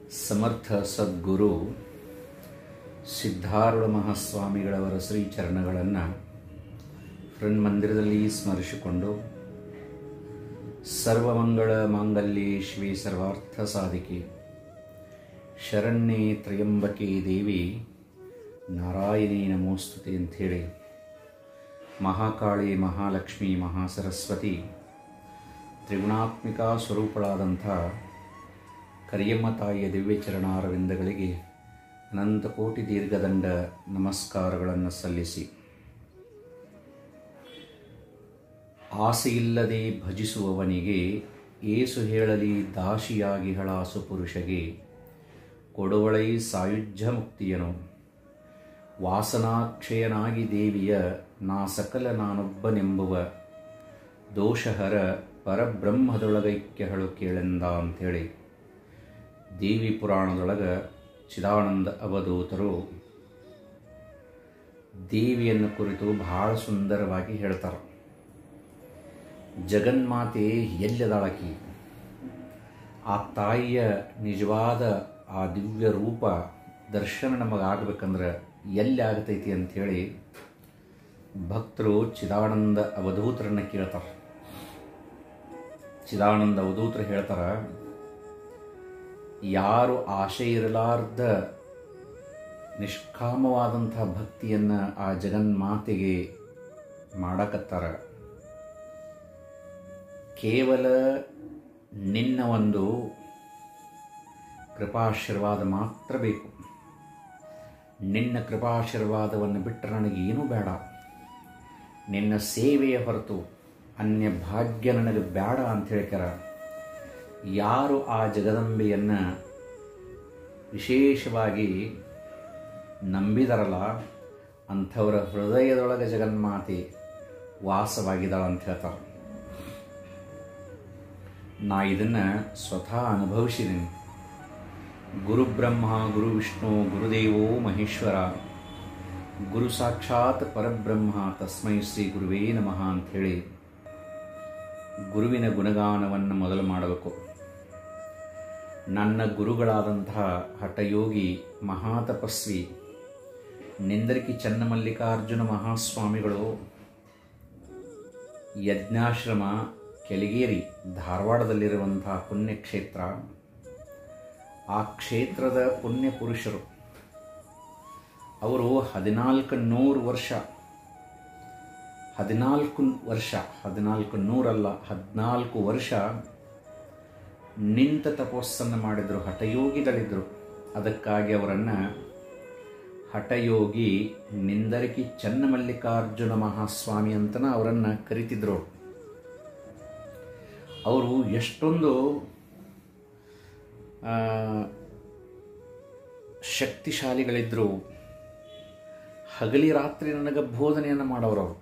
ಸಮರ್ಥ ಸದ್ಗುರು ಸಿದ್ಧಾರೂಢ ಮಹಾಸ್ವಾಮಿಗಳವರ ಶ್ರೀ ಚರಣಗಳನ್ನು ಫ್ರೆಂಡ್ ಮಂದಿರದಲ್ಲಿ ಸ್ಮರಿಸಿಕೊಂಡು ಸರ್ವಮಂಗಳ ಮಾಂಗಲ್ಯೆ ಶಿವೆ ಸರ್ವಾರ್ಥ ಸಾಧಿಕೆ ಶರಣ್ಯೆ ತ್ರಯಂಬಕೆ ದೇವಿ ನಾರಾಯಣಿ ನಮೋಸ್ತುತಿ ಅಂಥೇಳಿ ಮಹಾಕಾಳಿ ಮಹಾಲಕ್ಷ್ಮಿ ಮಹಾಸರಸ್ವತಿ ತ್ರಿಗುಣಾತ್ಮಿಕ ಸ್ವರೂಪಳಾದಂಥ ಕರಿಯಮ್ಮ ತಾಯಿಯ ದಿವ್ಯ ಚರಣಾರವಿಂದಗಳಿಗೆ ಅನಂತ ಕೋಟಿ ದೀರ್ಘದಂಡ ನಮಸ್ಕಾರಗಳನ್ನು ಸಲ್ಲಿಸಿ ಆಸೆಯಿಲ್ಲದೆ ಭಜಿಸುವವನಿಗೆ ಏಸು ಹೇಳಲಿ ದಾಸಿಯಾಗಿ ಹಳಾಸು ಪುರುಷಗೆ ಕೊಡುವಳೈ ಸಾಯುಜ್ಯ ಮುಕ್ತಿಯನು ವಾಸನಾಕ್ಷಯನಾಗಿ ದೇವಿಯ ನಾ ಸಕಲ ನಾನೊಬ್ಬನೆಂಬುವ ದೋಷಹರ ಪರಬ್ರಹ್ಮದೊಳಗೈಕ್ಯಗಳು ಕೇಳೆಂದ ಅಂಥೇಳಿ ದೇವಿ ಪುರಾಣದೊಳಗ ಚಿದಾನಂದ ಅವಧೂತರು ದೇವಿಯನ್ನು ಕುರಿತು ಬಹಳ ಸುಂದರವಾಗಿ ಹೇಳ್ತಾರೆ ಜಗನ್ಮಾತೆ ಎಲ್ಲದಾಳಕಿ ಆ ತಾಯಿಯ ನಿಜವಾದ ಆ ದಿವ್ಯ ರೂಪ ದರ್ಶನ ನಮಗಾಗಬೇಕಂದ್ರೆ ಎಲ್ಲಿ ಆಗತೈತಿ ಅಂಥೇಳಿ ಭಕ್ತರು ಚಿದಾನಂದ ಅವಧೂತರನ್ನು ಕೇಳ್ತಾರೆ ಚಿದಾನಂದ ಅವಧೂತರು ಹೇಳ್ತಾರೆ ಯಾರು ಆಶೆ ಇರಲಾರ್ದ ನಿಷ್ಕಾಮವಾದಂಥ ಭಕ್ತಿಯನ್ನು ಆ ಜಗನ್ಮಾತೆಗೆ ಮಾಡಕತ್ತಾರ ಕೇವಲ ನಿನ್ನ ಒಂದು ಕೃಪಾಶೀರ್ವಾದ ಮಾತ್ರ ಬೇಕು ನಿನ್ನ ಕೃಪಾಶೀರ್ವಾದವನ್ನು ಬಿಟ್ಟರೆ ನನಗೇನೂ ಬೇಡ ನಿನ್ನ ಸೇವೆಯ ಹೊರತು ಅನ್ಯ ಭಾಗ್ಯ ನನಗೆ ಬೇಡ ಅಂತ ಹೇಳ್ತಾರ ಯಾರು ಆ ಜಗದಂಬೆಯನ್ನು ವಿಶೇಷವಾಗಿ ನಂಬಿದರಲ್ಲ ಅಂಥವರ ಹೃದಯದೊಳಗೆ ಜಗನ್ಮಾತೆ ವಾಸವಾಗಿದ್ದಾಳೆ ಅಂತ ಹೇಳ್ತಾರೆ ನಾ ಇದನ್ನು ಸ್ವತಃ ಅನುಭವಿಸಿದ್ದೀನಿ ಗುರುಬ್ರಹ್ಮ ಗುರು ವಿಷ್ಣು ಗುರುದೇವೋ ಮಹೇಶ್ವರ ಗುರು ಸಾಕ್ಷಾತ್ ಪರಬ್ರಹ್ಮ ತಸ್ಮೈ ಶ್ರೀ ಗುರುವೇ ನಮಃ ಅಂಥೇಳಿ ಗುರುವಿನ ಗುಣಗಾನವನ್ನು ಮೊದಲು ಮಾಡಬೇಕು ನನ್ನ ಗುರುಗಳಾದಂತಹ ಹಠಯೋಗಿ ಮಹಾತಪಸ್ವಿ ನಿಂದರಿಕಿ ಚನ್ನಮಲ್ಲಿಕಾರ್ಜುನ ಮಹಾಸ್ವಾಮಿಗಳು ಯಜ್ಞಾಶ್ರಮ ಕೆಳಗೇರಿ ಧಾರವಾಡದಲ್ಲಿರುವಂತಹ ಪುಣ್ಯಕ್ಷೇತ್ರ ಆ ಕ್ಷೇತ್ರದ ಪುಣ್ಯ ಪುರುಷರು ಅವರು ಹದಿನಾಲ್ಕು ನೂರು ವರ್ಷ ಹದಿನಾಲ್ಕು ವರ್ಷ ಹದಿನಾಲ್ಕು ನೂರಲ್ಲ ಹದಿನಾಲ್ಕು ವರ್ಷ ನಿಂತ ತಪಸ್ಸನ್ನು ಮಾಡಿದರು ಹಠಯೋಗಿಗಳಿದ್ದರು ಅದಕ್ಕಾಗಿ ಅವರನ್ನು ಹಠಯೋಗಿ ನಿಂದರಿಕಿ ಚನ್ನಮಲ್ಲಿಕಾರ್ಜುನ ಮಹಾಸ್ವಾಮಿ ಅಂತನ ಅವರನ್ನು ಕರಿತಿದ್ರು ಅವರು ಎಷ್ಟೊಂದು ಶಕ್ತಿಶಾಲಿಗಳಿದ್ದರು ಹಗಲಿ ರಾತ್ರಿ ನನಗೆ ಬೋಧನೆಯನ್ನು ಮಾಡೋರು ಅವರು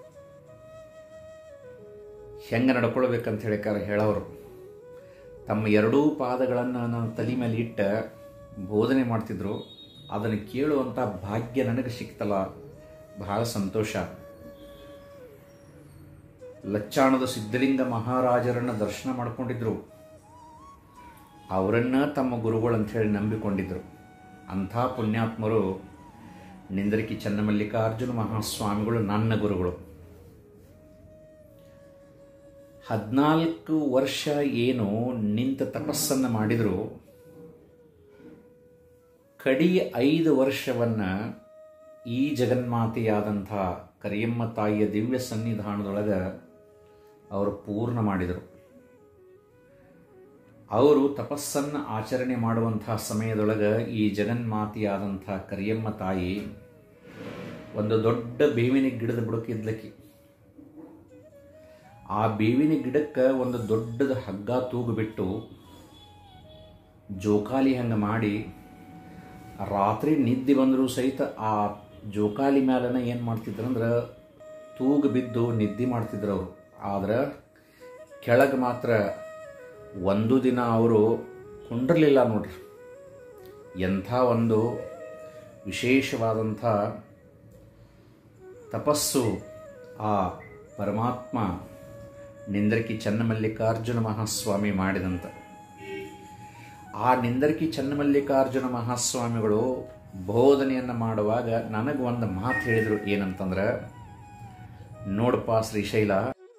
ಹೆಂಗೆ ನಡ್ಕೊಳ್ಬೇಕಂತ ಹೇಳಿಕಾರ ಹೇಳೋರು ತಮ್ಮ ಎರಡೂ ಪಾದಗಳನ್ನು ನನ್ನ ತಲೆ ಮೇಲೆ ಇಟ್ಟ ಬೋಧನೆ ಮಾಡ್ತಿದ್ರು ಅದನ್ನು ಕೇಳುವಂಥ ಭಾಗ್ಯ ನನಗೆ ಸಿಕ್ತಲ್ಲ ಬಹಳ ಸಂತೋಷ ಲಚ್ಚಾಣದ ಸಿದ್ಧಲಿಂಗ ಮಹಾರಾಜರನ್ನು ದರ್ಶನ ಮಾಡಿಕೊಂಡಿದ್ರು ಅವರನ್ನು ತಮ್ಮ ಗುರುಗಳು ಅಂಥೇಳಿ ನಂಬಿಕೊಂಡಿದ್ದರು ಅಂಥ ಪುಣ್ಯಾತ್ಮರು ನಿಂದರಿಕಿ ಚನ್ನಮಲ್ಲಿಕಾರ್ಜುನ ಮಹಾಸ್ವಾಮಿಗಳು ನನ್ನ ಗುರುಗಳು ಹದಿನಾಲ್ಕು ವರ್ಷ ಏನು ನಿಂತ ತಪಸ್ಸನ್ನು ಮಾಡಿದರು ಕಡಿ ಐದು ವರ್ಷವನ್ನು ಈ ಜಗನ್ಮಾತೆಯಾದಂಥ ಕರಿಯಮ್ಮ ತಾಯಿಯ ದಿವ್ಯ ಸನ್ನಿಧಾನದೊಳಗೆ ಅವರು ಪೂರ್ಣ ಮಾಡಿದರು ಅವರು ತಪಸ್ಸನ್ನು ಆಚರಣೆ ಮಾಡುವಂಥ ಸಮಯದೊಳಗೆ ಈ ಜಗನ್ಮಾತೆಯಾದಂಥ ಕರಿಯಮ್ಮ ತಾಯಿ ಒಂದು ದೊಡ್ಡ ಬೇವಿನ ಗಿಡದ ಬುಡಕಿದ್ಲಕ್ಕಿ ಆ ಬೇವಿನ ಗಿಡಕ್ಕೆ ಒಂದು ದೊಡ್ಡದ ಹಗ್ಗ ತೂಗುಬಿಟ್ಟು ಜೋಕಾಲಿ ಹಂಗೆ ಮಾಡಿ ರಾತ್ರಿ ನಿದ್ದೆ ಬಂದರೂ ಸಹಿತ ಆ ಜೋಕಾಲಿ ಮ್ಯಾಲನ ಏನು ಮಾಡ್ತಿದ್ರಂದ್ರೆ ತೂಗು ಬಿದ್ದು ನಿದ್ದೆ ಮಾಡ್ತಿದ್ರು ಅವರು ಆದ್ರೆ ಕೆಳಗೆ ಮಾತ್ರ ಒಂದು ದಿನ ಅವರು ಕುಂಡಿರಲಿಲ್ಲ ನೋಡ್ರಿ ಎಂಥ ಒಂದು ವಿಶೇಷವಾದಂಥ ತಪಸ್ಸು ಆ ಪರಮಾತ್ಮ ನಿಂದ್ರಕಿ ಚನ್ನಮಲ್ಲಿಕಾರ್ಜುನ ಮಹಾಸ್ವಾಮಿ ಮಾಡಿದಂತ ಆ ನಿಂದರ್ಕಿ ಚನ್ನಮಲ್ಲಿಕಾರ್ಜುನ ಮಹಾಸ್ವಾಮಿಗಳು ಬೋಧನೆಯನ್ನು ಮಾಡುವಾಗ ನನಗೆ ಒಂದು ಮಾತು ಹೇಳಿದರು ಏನಂತಂದ್ರೆ ನೋಡಪ್ಪ ಶ್ರೀಶೈಲ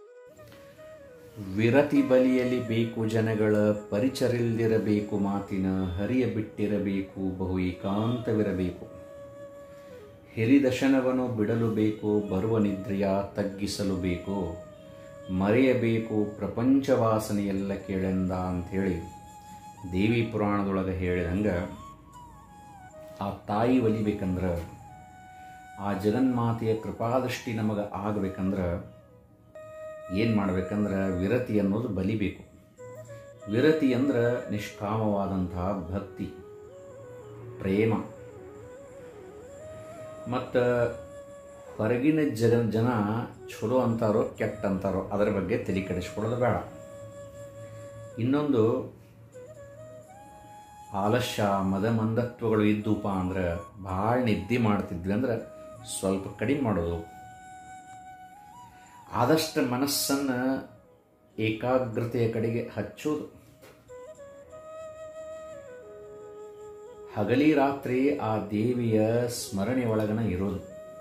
ವಿರತಿ ಬಲಿಯಲಿ ಬೇಕು ಜನಗಳ ಪರಿಚರಿಲ್ದಿರಬೇಕು ಮಾತಿನ ಹರಿಯ ಬಿಟ್ಟಿರಬೇಕು ಬಹು ಏಕಾಂತವಿರಬೇಕು ಹಿರಿದಶನವನ್ನು ಬಿಡಲು ಬೇಕು ಬರುವ ನಿದ್ರೆಯ ತಗ್ಗಿಸಲು ಬೇಕು ಮರೆಯಬೇಕು ಪ್ರಪಂಚ ವಾಸನೆಯೆಲ್ಲ ಕೇಳೆಂದ ಅಂಥೇಳಿ ದೇವಿ ಪುರಾಣದೊಳಗೆ ಹೇಳಿದಂಗೆ ಆ ತಾಯಿ ಒಲಿಬೇಕಂದ್ರೆ ಆ ಜಗನ್ಮಾತೆಯ ಕೃಪಾದೃಷ್ಟಿ ನಮಗೆ ಆಗಬೇಕಂದ್ರೆ ಏನು ಮಾಡ್ಬೇಕಂದ್ರೆ ವಿರತಿ ಅನ್ನೋದು ಬಲಿಬೇಕು ವಿರತಿ ಅಂದ್ರೆ ನಿಷ್ಕಾಮವಾದಂತಹ ಭಕ್ತಿ ಪ್ರೇಮ ಮತ್ತು ಹೊರಗಿನ ಜಗ ಜನ ಚಲೋ ಅಂತಾರೋ ಕೆಟ್ಟ ಅಂತಾರೋ ಅದರ ಬಗ್ಗೆ ತಲೆ ಕೆಡಿಸ್ಕೊಳ್ಳೋದು ಬೇಡ ಇನ್ನೊಂದು ಆಲಸ್ಯ ಮದಮಂದತ್ವಗಳು ಇದ್ದುಪ ಅಂದ್ರೆ ಭಾಳ ನಿದ್ದೆ ಮಾಡ್ತಿದ್ವಿ ಅಂದ್ರೆ ಸ್ವಲ್ಪ ಕಡಿಮೆ ಮಾಡೋದು ಆದಷ್ಟು ಮನಸ್ಸನ್ನು ಏಕಾಗ್ರತೆಯ ಕಡೆಗೆ ಹಚ್ಚೋದು ಹಗಲಿ ರಾತ್ರಿ ಆ ದೇವಿಯ ಸ್ಮರಣೆ ಒಳಗನ ಇರೋದು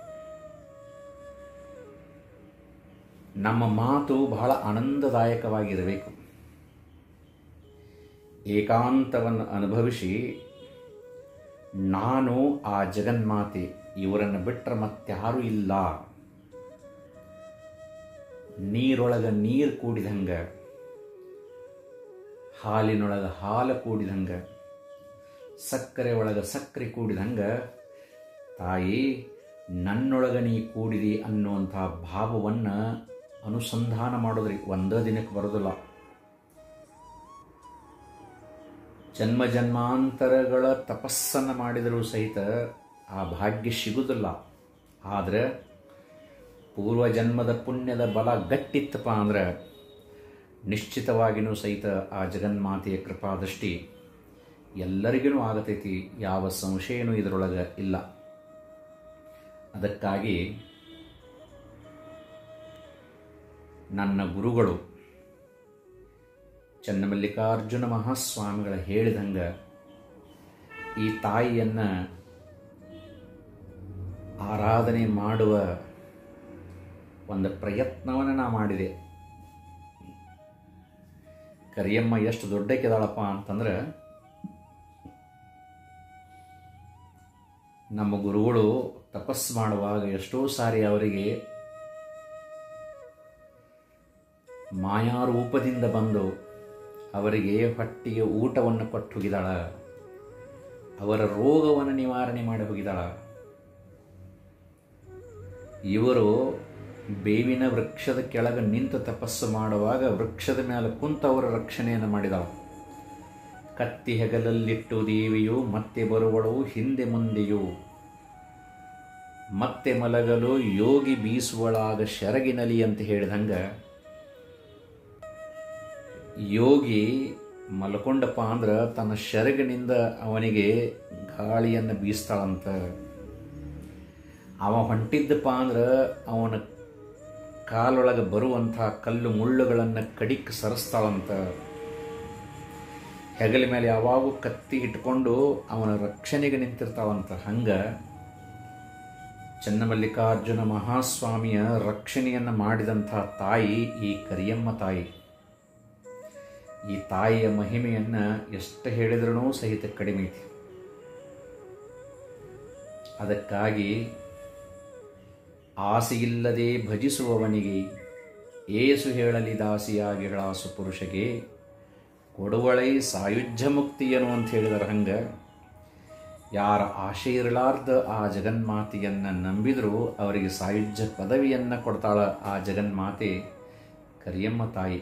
ನಮ್ಮ ಮಾತು ಬಹಳ ಆನಂದದಾಯಕವಾಗಿರಬೇಕು ಏಕಾಂತವನ್ನು ಅನುಭವಿಸಿ ನಾನು ಆ ಜಗನ್ಮಾತೆ ಇವರನ್ನು ಬಿಟ್ಟರೆ ಮತ್ತಾರೂ ಇಲ್ಲ ನೀರೊಳಗೆ ನೀರು ಕೂಡಿದಂಗೆ ಹಾಲಿನೊಳಗೆ ಹಾಲು ಕೂಡಿದಂಗೆ ಸಕ್ಕರೆ ಒಳಗೆ ಸಕ್ಕರೆ ಕೂಡಿದಂಗೆ ತಾಯಿ ನನ್ನೊಳಗೆ ನೀ ಕೂಡಿದಿ ಅನ್ನುವಂಥ ಭಾವವನ್ನು ಅನುಸಂಧಾನ ಮಾಡೋದ್ರಿ ಒಂದೇ ದಿನಕ್ಕೆ ಬರೋದಿಲ್ಲ ಜನ್ಮ ಜನ್ಮಾಂತರಗಳ ತಪಸ್ಸನ್ನು ಮಾಡಿದರೂ ಸಹಿತ ಆ ಭಾಗ್ಯ ಸಿಗುವುದಿಲ್ಲ ಆದರೆ ಪೂರ್ವ ಜನ್ಮದ ಪುಣ್ಯದ ಬಲ ಗಟ್ಟಿತ್ತಪ್ಪ ಅಂದ್ರೆ ನಿಶ್ಚಿತವಾಗಿಯೂ ಸಹಿತ ಆ ಜಗನ್ಮಾತೆಯ ಕೃಪಾದೃಷ್ಟಿ ಎಲ್ಲರಿಗೂ ಆಗತೈತಿ ಯಾವ ಸಂಶಯನೂ ಇದರೊಳಗೆ ಇಲ್ಲ ಅದಕ್ಕಾಗಿ ನನ್ನ ಗುರುಗಳು ಚನ್ನಮಲ್ಲಿಕಾರ್ಜುನ ಮಹಾಸ್ವಾಮಿಗಳ ಹೇಳಿದಂಗೆ ಈ ತಾಯಿಯನ್ನು ಆರಾಧನೆ ಮಾಡುವ ಒಂದು ಪ್ರಯತ್ನವನ್ನು ನಾ ಮಾಡಿದೆ ಕರಿಯಮ್ಮ ಎಷ್ಟು ದೊಡ್ಡಕ್ಕಿದಾಳಪ್ಪ ಅಂತಂದ್ರೆ ನಮ್ಮ ಗುರುಗಳು ತಪಸ್ಸು ಮಾಡುವಾಗ ಎಷ್ಟೋ ಸಾರಿ ಅವರಿಗೆ ಮಾಯಾರೂಪದಿಂದ ಬಂದು ಅವರಿಗೆ ಹೊಟ್ಟಿಗೆ ಊಟವನ್ನು ಕೊಟ್ಟು ಹೋಗಿದಾಳ ಅವರ ರೋಗವನ್ನು ನಿವಾರಣೆ ಮಾಡಿ ಹೋಗಿದಾಳ ಇವರು ಬೇವಿನ ವೃಕ್ಷದ ಕೆಳಗೆ ನಿಂತು ತಪಸ್ಸು ಮಾಡುವಾಗ ವೃಕ್ಷದ ಮೇಲೆ ಕುಂತ ಅವರ ರಕ್ಷಣೆಯನ್ನು ಮಾಡಿದಳ ಕತ್ತಿ ಹೆಗಲಲ್ಲಿಟ್ಟು ದೇವಿಯು ಮತ್ತೆ ಬರುವಳು ಹಿಂದೆ ಮುಂದೆಯೂ ಮತ್ತೆ ಮಲಗಲು ಯೋಗಿ ಬೀಸುವಳಾಗ ಶರಗಿನಲಿ ಅಂತ ಹೇಳಿದಂಗ ಯೋಗಿ ಮಲ್ಕೊಂಡಪ್ಪ ಅಂದ್ರೆ ತನ್ನ ಶರಗಿನಿಂದ ಅವನಿಗೆ ಗಾಳಿಯನ್ನು ಬೀಸ್ತಾಳಂತ ಅವ ಹೊಂಟಿದ್ದಪ್ಪ ಅಂದ್ರೆ ಅವನ ಕಾಲೊಳಗೆ ಬರುವಂಥ ಕಲ್ಲು ಮುಳ್ಳುಗಳನ್ನು ಕಡಿಕ್ ಸರಿಸ್ತಾಳಂತ ಹೆಗಲ ಮೇಲೆ ಯಾವಾಗೂ ಕತ್ತಿ ಇಟ್ಕೊಂಡು ಅವನ ರಕ್ಷಣೆಗೆ ನಿಂತಿರ್ತಾವಂತ ಹಂಗ ಚನ್ನಮಲ್ಲಿಕಾರ್ಜುನ ಮಹಾಸ್ವಾಮಿಯ ರಕ್ಷಣೆಯನ್ನು ಮಾಡಿದಂಥ ತಾಯಿ ಈ ಕರಿಯಮ್ಮ ತಾಯಿ ಈ ತಾಯಿಯ ಮಹಿಮೆಯನ್ನು ಎಷ್ಟು ಹೇಳಿದ್ರೂ ಸಹಿತ ಕಡಿಮೆ ಐತಿ ಅದಕ್ಕಾಗಿ ಆಸೆಯಿಲ್ಲದೆ ಭಜಿಸುವವನಿಗೆ ಏಸು ಹೇಳಲಿ ದಾಸಿಯಾಗಿ ಹೇಳಾಸು ಪುರುಷಗೆ ಕೊಡುವಳೈ ಸಾಯುಜ್ಯ ಮುಕ್ತಿಯನು ಅಂತ ಹೇಳಿದಾರೆ ಹಂಗೆ ಯಾರ ಆಶೆ ಇರಲಾರ್ದ ಆ ಜಗನ್ಮಾತೆಯನ್ನು ನಂಬಿದರೂ ಅವರಿಗೆ ಸಾಯುಜ್ಯ ಪದವಿಯನ್ನು ಕೊಡ್ತಾಳ ಆ ಜಗನ್ಮಾತೆ ಕರಿಯಮ್ಮ ತಾಯಿ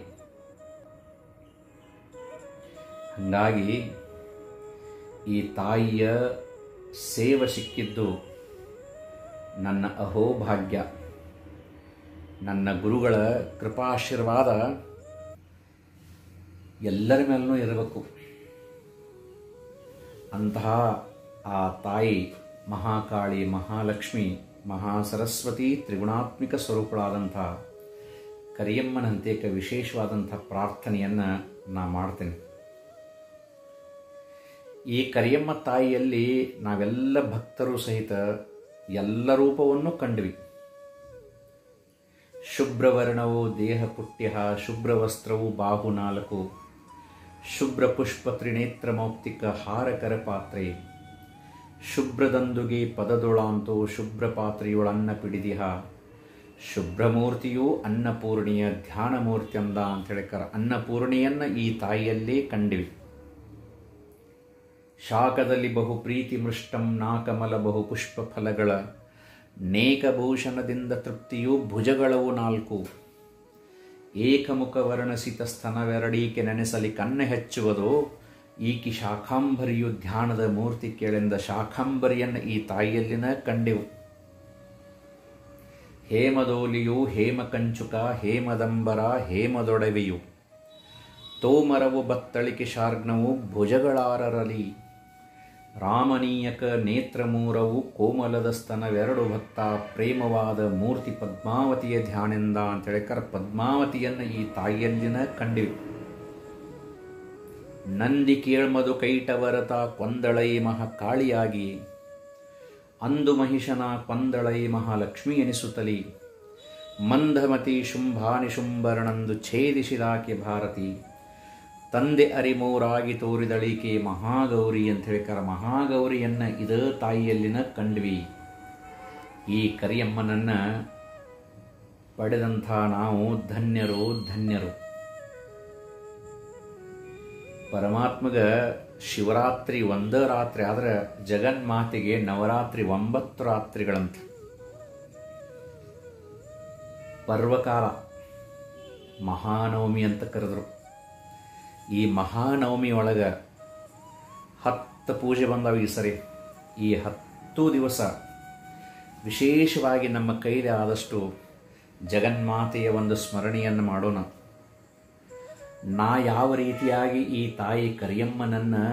ಹಾಗಾಗಿ ಈ ತಾಯಿಯ ಸೇವೆ ಸಿಕ್ಕಿದ್ದು ನನ್ನ ಅಹೋಭಾಗ್ಯ ನನ್ನ ಗುರುಗಳ ಕೃಪಾಶೀರ್ವಾದ ಎಲ್ಲರ ಮೇಲೂ ಇರಬೇಕು ಅಂತಹ ಆ ತಾಯಿ ಮಹಾಕಾಳಿ ಮಹಾಲಕ್ಷ್ಮಿ ಮಹಾಸರಸ್ವತಿ ತ್ರಿಗುಣಾತ್ಮಿಕ ಸ್ವರೂಪಳಾದಂಥ ಕರಿಯಮ್ಮನಂತೆ ವಿಶೇಷವಾದಂಥ ಪ್ರಾರ್ಥನೆಯನ್ನು ನಾ ಮಾಡ್ತೇನೆ ಈ ಕರಿಯಮ್ಮ ತಾಯಿಯಲ್ಲಿ ನಾವೆಲ್ಲ ಭಕ್ತರು ಸಹಿತ ಎಲ್ಲ ರೂಪವನ್ನು ಕಂಡ್ವಿ ಶುಭ್ರವರ್ಣವು ದೇಹ ಪುಟ್ಯ ಶುಭ್ರವಸ್ತ್ರವು ಬಾಹು ನಾಲ್ಕು ಶುಭ್ರ ಪುಷ್ಪ ತ್ರಿನೇತ್ರ ಮೌಕ್ತಿಕ ಹಾರಕರ ಪಾತ್ರೆ ಶುಭ್ರದಂದುಗೆ ಪದದೊಳಾಂತೋ ಶುಭ್ರ ಪಾತ್ರೆಯೊಳನ್ನ ಪಿಡಿದಿಹ ಶುಭ್ರಮೂರ್ತಿಯು ಅನ್ನಪೂರ್ಣಿಯ ಧ್ಯಾನ ಮೂರ್ತಿ ಅಂದ ಅಂತ ಹೇಳಿಕರ ಅನ್ನಪೂರ್ಣಿಯನ್ನ ಈ ತಾಯಿಯಲ್ಲೇ ಕಂಡಿವಿ ಶಾಖದಲ್ಲಿ ಬಹು ಪ್ರೀತಿ ಮೃಷ್ಟಂ ನಾಕಮಲ ಬಹು ಪುಷ್ಪ ಫಲಗಳ ನೇಕಭೂಷಣದಿಂದ ತೃಪ್ತಿಯು ಭುಜಗಳವು ನಾಲ್ಕು ಏಕಮುಖ ವರ್ಣಸಿತ ಸ್ತನವೆರಡೀಕೆ ನೆನೆಸಲಿ ಕನ್ನ ಹೆಚ್ಚುವುದು ಈಕಿ ಶಾಖಾಂಬರಿಯು ಧ್ಯಾನದ ಮೂರ್ತಿ ಕೇಳೆಂದ ಶಾಖಾಂಬರಿಯನ್ನು ಈ ತಾಯಿಯಲ್ಲಿನ ಕಂಡೆವು ಹೇಮದೋಲಿಯು ಹೇಮಕಂಚುಕ ಹೇಮದಂಬರ ಹೇಮದೊಡವೆಯು ತೋಮರವು ಬತ್ತಳಿಕೆ ಶಾರ್ಗ್ನವು ಭುಜಗಳಾರರಲಿ ರಾಮನೀಯಕ ನೇತ್ರಮೂರವು ಕೋಮಲದ ಸ್ತನವೆರಡು ಭಕ್ತ ಪ್ರೇಮವಾದ ಮೂರ್ತಿ ಪದ್ಮಾವತಿಯ ಧ್ಯಾನೆಂದ ಅಂತ ಹೇಳಿಕರ ಪದ್ಮಾವತಿಯನ್ನು ಈ ತಾಯಿಯಲ್ಲಿನ ಕಂಡಿವೆ ನಂದಿ ಕೇಳ್ಮದು ಕೈಟವರತ ಕೊಂದಳೈ ಮಹ ಕಾಳಿಯಾಗಿ ಅಂದು ಮಹಿಷನ ಕೊಂದಳೈ ಮಹಾಲಕ್ಷ್ಮಿ ಎನಿಸುತ್ತಲಿ ಮಂದಮತಿ ಶುಂಭಾನಿಶುಂಭರಣಂದು ಛೇದಿಸಿದಾಕೆ ಭಾರತಿ ತಂದೆ ಅರಿಮೋರಾಗಿ ತೋರಿದಳಿಕೆ ಮಹಾಗೌರಿ ಅಂತ ಹೇಳ್ಕಾರ ಮಹಾಗೌರಿಯನ್ನ ಇದ ತಾಯಿಯಲ್ಲಿನ ಕಂಡ್ವಿ ಈ ಕರಿಯಮ್ಮನನ್ನ ಪಡೆದಂಥ ನಾವು ಧನ್ಯರು ಧನ್ಯರು ಪರಮಾತ್ಮಗ ಶಿವರಾತ್ರಿ ಒಂದ ರಾತ್ರಿ ಆದ್ರೆ ಜಗನ್ಮಾತೆಗೆ ನವರಾತ್ರಿ ಒಂಬತ್ತು ರಾತ್ರಿಗಳಂತ ಪರ್ವಕಾಲ ಮಹಾನವಮಿ ಅಂತ ಕರೆದ್ರು ಈ ಮಹಾನವಮಿ ಒಳಗೆ ಹತ್ತು ಪೂಜೆ ಬಂದಾವ ಈ ಸರಿ ಈ ಹತ್ತು ದಿವಸ ವಿಶೇಷವಾಗಿ ನಮ್ಮ ಕೈಲಿ ಆದಷ್ಟು ಜಗನ್ಮಾತೆಯ ಒಂದು ಸ್ಮರಣೆಯನ್ನು ಮಾಡೋಣ ನಾ ಯಾವ ರೀತಿಯಾಗಿ ಈ ತಾಯಿ ಕರಿಯಮ್ಮನನ್ನು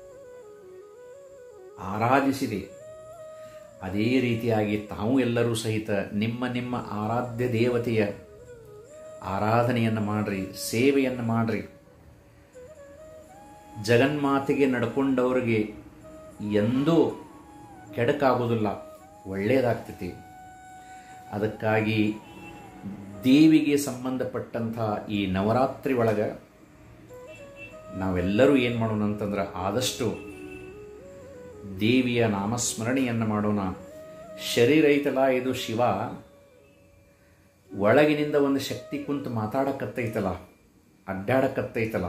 ಆರಾಧಿಸಿದೆ ಅದೇ ರೀತಿಯಾಗಿ ತಾವು ಎಲ್ಲರೂ ಸಹಿತ ನಿಮ್ಮ ನಿಮ್ಮ ಆರಾಧ್ಯ ದೇವತೆಯ ಆರಾಧನೆಯನ್ನು ಮಾಡ್ರಿ ಸೇವೆಯನ್ನು ಮಾಡ್ರಿ ಜಗನ್ಮಾತೆಗೆ ನಡ್ಕೊಂಡವ್ರಿಗೆ ಎಂದೂ ಕೆಡಕಾಗೋದಿಲ್ಲ ಒಳ್ಳೆಯದಾಗ್ತೈತಿ ಅದಕ್ಕಾಗಿ ದೇವಿಗೆ ಸಂಬಂಧಪಟ್ಟಂಥ ಈ ನವರಾತ್ರಿ ಒಳಗೆ ನಾವೆಲ್ಲರೂ ಏನು ಮಾಡೋಣ ಅಂತಂದ್ರೆ ಆದಷ್ಟು ದೇವಿಯ ನಾಮಸ್ಮರಣೆಯನ್ನು ಮಾಡೋಣ ಶರೀರ ಐತಲ್ಲ ಇದು ಶಿವ ಒಳಗಿನಿಂದ ಒಂದು ಶಕ್ತಿ ಕುಂತು ಮಾತಾಡಕತ್ತೈತಲ್ಲ ಅಡ್ಡಾಡಕತ್ತೈತಲ್ಲ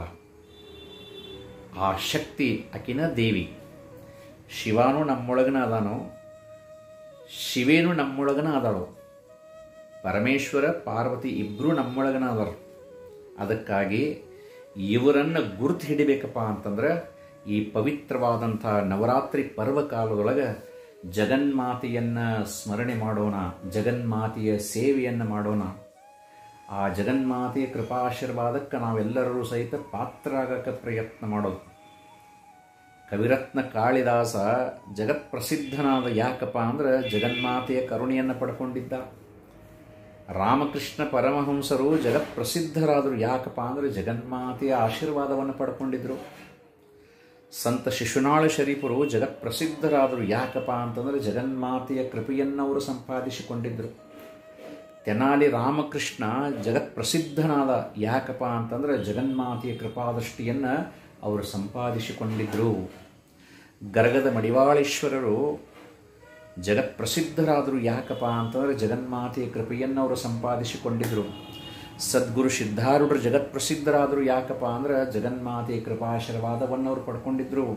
ಆ ಶಕ್ತಿ ಆಕಿನ ದೇವಿ ಶಿವಾನು ನಮ್ಮೊಳಗನ ಅದಾನೋ ಶಿವೇನು ನಮ್ಮೊಳಗನ ಅದಾಳು ಪರಮೇಶ್ವರ ಪಾರ್ವತಿ ಇಬ್ಬರು ನಮ್ಮೊಳಗನ ಅದಾರ ಅದಕ್ಕಾಗಿ ಇವರನ್ನು ಗುರುತು ಹಿಡಿಬೇಕಪ್ಪ ಅಂತಂದ್ರೆ ಈ ಪವಿತ್ರವಾದಂಥ ನವರಾತ್ರಿ ಪರ್ವಕಾಲದೊಳಗೆ ಜಗನ್ಮಾತೆಯನ್ನು ಸ್ಮರಣೆ ಮಾಡೋಣ ಜಗನ್ಮಾತೆಯ ಸೇವೆಯನ್ನು ಮಾಡೋಣ ಆ ಜಗನ್ಮಾತೆಯ ಕೃಪಾಶೀರ್ವಾದಕ್ಕೆ ನಾವೆಲ್ಲರೂ ಸಹಿತ ಪಾತ್ರರಾಗಕ್ಕೆ ಪ್ರಯತ್ನ ಮಾಡೋದು ಕವಿರತ್ನ ಕಾಳಿದಾಸ ಜಗತ್ಪ್ರಸಿದ್ಧನಾದ ಯಾಕಪ್ಪ ಅಂದ್ರೆ ಜಗನ್ಮಾತೆಯ ಕರುಣೆಯನ್ನು ಪಡ್ಕೊಂಡಿದ್ದ ರಾಮಕೃಷ್ಣ ಪರಮಹಂಸರು ಜಗತ್ಪ್ರಸಿದ್ಧರಾದರು ಯಾಕಪ್ಪ ಅಂದರೆ ಜಗನ್ಮಾತೆಯ ಆಶೀರ್ವಾದವನ್ನು ಪಡ್ಕೊಂಡಿದ್ರು ಸಂತ ಶಿಶುನಾಳ ಶರೀಫರು ಜಗತ್ಪ್ರಸಿದ್ಧರಾದರು ಯಾಕಪ್ಪ ಅಂತಂದರೆ ಜಗನ್ಮಾತೆಯ ಕೃಪೆಯನ್ನು ಅವರು ಸಂಪಾದಿಸಿಕೊಂಡಿದ್ದರು ತೆನಾಲಿ ರಾಮಕೃಷ್ಣ ಜಗತ್ಪ್ರಸಿದ್ಧನಾದ ಯಾಕಪ್ಪ ಅಂತಂದರೆ ಜಗನ್ಮಾತೆಯ ಕೃಪಾದೃಷ್ಟಿಯನ್ನು ಅವರು ಸಂಪಾದಿಸಿಕೊಂಡಿದ್ದರು ಗರಗದ ಮಡಿವಾಳೇಶ್ವರರು ಜಗತ್ಪ್ರಸಿದ್ಧರಾದರು ಯಾಕಪ್ಪ ಅಂತಂದರೆ ಜಗನ್ಮಾತೆಯ ಕೃಪೆಯನ್ನು ಅವರು ಸಂಪಾದಿಸಿಕೊಂಡಿದ್ದರು ಸದ್ಗುರು ಸಿದ್ಧಾರೂಢರು ಜಗತ್ಪ್ರಸಿದ್ಧರಾದರು ಯಾಕಪ್ಪ ಅಂದ್ರೆ ಜಗನ್ಮಾತೆಯ ಕೃಪಾಶೀರ್ವಾದವನ್ನು ಅವರು ಪಡ್ಕೊಂಡಿದ್ರು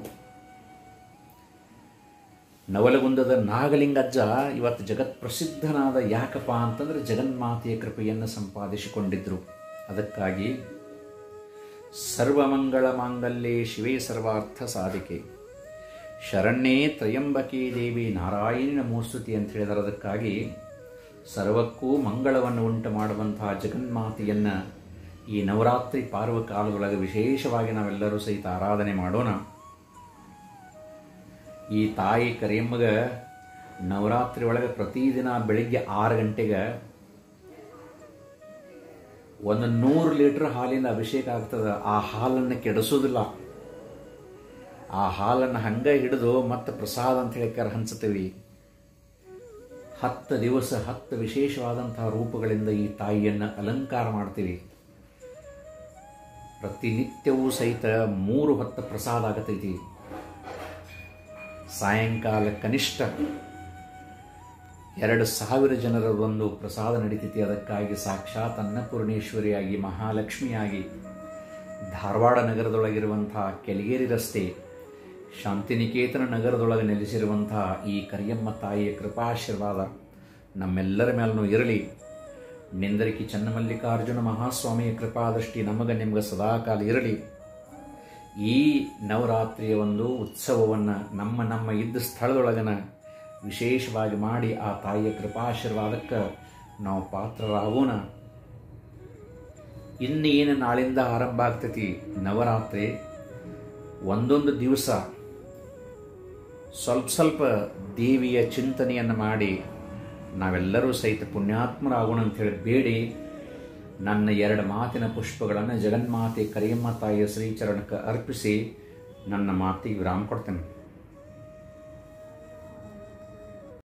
ನವಲಗುಂದದ ನಾಗಲಿಂಗಜ್ಜ ಇವತ್ತು ಜಗತ್ಪ್ರಸಿದ್ಧನಾದ ಯಾಕಪ್ಪ ಅಂತಂದ್ರೆ ಜಗನ್ಮಾತೆಯ ಕೃಪೆಯನ್ನು ಸಂಪಾದಿಸಿಕೊಂಡಿದ್ರು ಅದಕ್ಕಾಗಿ ಸರ್ವಮಂಗಳ ಮಾಂಗಲ್ಯೆ ಶಿವೇ ಸರ್ವಾರ್ಥ ಸಾಧಿಕೆ ಶರಣ್ಯೇ ತ್ರಯಂಬಕಿ ದೇವಿ ನಾರಾಯಣಿ ನಮೋಸ್ತುತಿ ಅಂತ ಹೇಳಿದರೆ ಅದಕ್ಕಾಗಿ ಸರ್ವಕ್ಕೂ ಮಂಗಳವನ್ನು ಉಂಟು ಮಾಡುವಂತಹ ಜಗನ್ಮಾತೆಯನ್ನು ಈ ನವರಾತ್ರಿ ಪಾರ್ವ ಕಾಲದೊಳಗೆ ವಿಶೇಷವಾಗಿ ನಾವೆಲ್ಲರೂ ಸಹಿತ ಆರಾಧನೆ ಮಾಡೋಣ ಈ ತಾಯಿ ಕರಿಯಮ್ಮಗ ನವರಾತ್ರಿ ಒಳಗೆ ಪ್ರತಿದಿನ ಬೆಳಿಗ್ಗೆ ಆರು ಗಂಟೆಗೆ ಒಂದು ನೂರು ಲೀಟರ್ ಹಾಲಿನ ಅಭಿಷೇಕ ಆಗ್ತದೆ ಆ ಹಾಲನ್ನು ಕೆಡಿಸೋದಿಲ್ಲ ಆ ಹಾಲನ್ನು ಹಂಗೆ ಹಿಡಿದು ಮತ್ತೆ ಪ್ರಸಾದ ಅಂತ ಹೇಳಿಕಾರ ಹಂಚ್ತೀವಿ ಹತ್ತು ದಿವಸ ಹತ್ತು ವಿಶೇಷವಾದಂತಹ ರೂಪಗಳಿಂದ ಈ ತಾಯಿಯನ್ನು ಅಲಂಕಾರ ಮಾಡ್ತೀವಿ ಪ್ರತಿನಿತ್ಯವೂ ಸಹಿತ ಮೂರು ಹೊತ್ತ ಪ್ರಸಾದ ಆಗತೈತಿ ಸಾಯಂಕಾಲ ಕನಿಷ್ಠ ಎರಡು ಸಾವಿರ ಜನರ ಒಂದು ಪ್ರಸಾದ ನಡೀತೈತಿ ಅದಕ್ಕಾಗಿ ಸಾಕ್ಷಾತ್ ಅನ್ನಪೂರ್ಣೇಶ್ವರಿಯಾಗಿ ಮಹಾಲಕ್ಷ್ಮಿಯಾಗಿ ಧಾರವಾಡ ನಗರದೊಳಗಿರುವಂತಹ ಕೆಳಗೇರಿ ರಸ್ತೆ ಶಾಂತಿನಿಕೇತನ ನಗರದೊಳಗೆ ನೆಲೆಸಿರುವಂತಹ ಈ ಕರಿಯಮ್ಮ ತಾಯಿಯ ಕೃಪಾಶೀರ್ವಾದ ನಮ್ಮೆಲ್ಲರ ಮೇಲೂ ಇರಲಿ ನಿಂದರಿಕಿ ಚನ್ನಮಲ್ಲಿಕಾರ್ಜುನ ಮಹಾಸ್ವಾಮಿಯ ಕೃಪಾದೃಷ್ಟಿ ನಮಗೆ ನಿಮ್ಗೆ ಸದಾಕಾಲ ಇರಲಿ ಈ ನವರಾತ್ರಿಯ ಒಂದು ಉತ್ಸವವನ್ನು ನಮ್ಮ ನಮ್ಮ ಇದ್ದ ಸ್ಥಳದೊಳಗನ ವಿಶೇಷವಾಗಿ ಮಾಡಿ ಆ ತಾಯಿಯ ಕೃಪಾಶೀರ್ವಾದಕ್ಕೆ ನಾವು ಪಾತ್ರರಾಗೋಣ ಇನ್ನೇನು ನಾಳಿಂದ ಆರಂಭ ಆಗ್ತೈತಿ ನವರಾತ್ರಿ ಒಂದೊಂದು ದಿವಸ ಸ್ವಲ್ಪ ಸ್ವಲ್ಪ ದೇವಿಯ ಚಿಂತನೆಯನ್ನು ಮಾಡಿ ನಾವೆಲ್ಲರೂ ಸಹಿತ ಪುಣ್ಯಾತ್ಮರಾಗೋಣ ಅಂತೇಳಿ ಬೇಡಿ ನನ್ನ ಎರಡು ಮಾತಿನ ಪುಷ್ಪಗಳನ್ನು ಜಗನ್ಮಾತೆ ಕರಿಯಮ್ಮ ತಾಯಿಯ ಶ್ರೀಚರಣಕ್ಕೆ ಅರ್ಪಿಸಿ ನನ್ನ ಮಾತಿಗೆ ವಿರಾಮ ಕೊಡ್ತೇನೆ